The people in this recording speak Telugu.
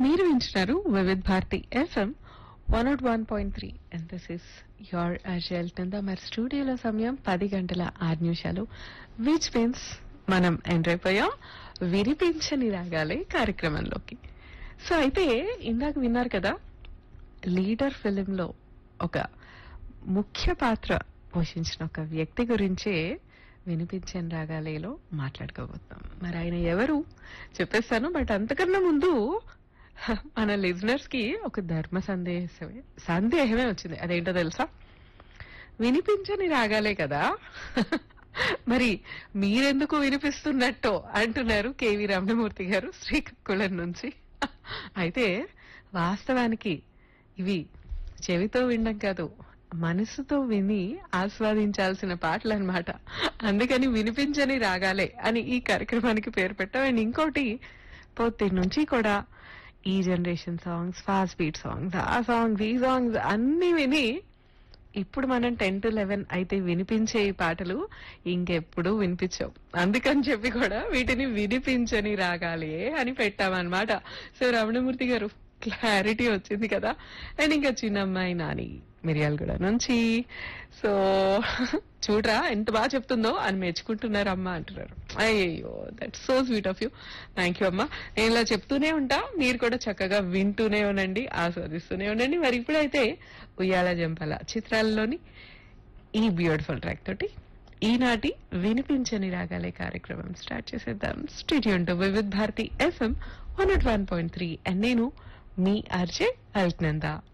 మీరు వింటున్నారు Vividh Bharati FM one nought one point three and this is your అజల్ కింద మరి స్టూడియోలో సమయం పది గంటల ఆరు నిమిషాలు విచ్ మీన్స్ మనం ఎంటర్ అయిపోయాం వినిపించని రాగాలే కార్యక్రమంలోకి సో అయితే ఇందాక విన్నారు కదా లీడర్ ఫిలింలో ఒక ముఖ్య పాత్ర పోషించిన ఒక వ్యక్తి గురించే వినిపించని రాగాలేలో మాట్లాడుకోబోతాం మరి ఆయన ఎవరు చెప్పేస్తాను బట్ అంతకన్నా ముందు హ, మన లిజనర్స్ కి ఒక ధర్మ సందేహమే సందేహమే వచ్చింది అదేంటో తెలుసా వినిపించని రాగాలే కదా మరి మీరెందుకు వినిపిస్తున్నట్టో అంటున్నారు కేవీ రమణమూర్తి గారు శ్రీకాకుళం నుంచి అయితే వాస్తవానికి ఇవి చెవితో వినడం కాదు మనసుతో విని ఆస్వాదించాల్సిన పాటలు అన్నమాట అందుకని వినిపించని రాగాలే అని ఈ కార్యక్రమానికి పేరు పెట్టాం అండ్ ఇంకోటి పొద్దు నుంచి కూడా ఈ generation songs fast beat songs ఆ సాంగ్స్ ఈ సాంగ్స్ అన్ని విని ఇప్పుడు మనం టెన్ టు లెవెన్ అయితే వినిపించే ఈ పాటలు ఇంకెప్పుడు వినిపించవు అందుకని చెప్పి కూడా వీటిని వినిపించని రాగాలి అని పెట్టామన్నమాట సో రమణమూర్తి గారు క్లారిటీ వచ్చింది కదా అండ్ ఇంకా చిన్నమ్మాయి నాని మిరియాలగూడ నుంచి సో చూడరా ఎంత బాగా చెప్తుందో అని మెచ్చుకుంటున్నారు అమ్మ అంటున్నారు అయ్యో that so sweet of you thank you అమ్మా నేను ఇలా చెప్తూనే ఉంటా మీరు కూడా చక్కగా వింటూనే ఉండండి ఆస్వాదిస్తూనే ఉండండి మరి ఇప్పుడైతే ఉయ్యాల జంపల చిత్రాలలోని ఈ బ్యూటిఫుల్ ట్రాక్ తోటి ఈనాటి వినిపించని రాగాలే కార్యక్రమం స్టార్ట్ చేసేద్దాం studio to Vividh Bharati FM one nought one point three and నేను మీ ఆర్జే అల్క్నందా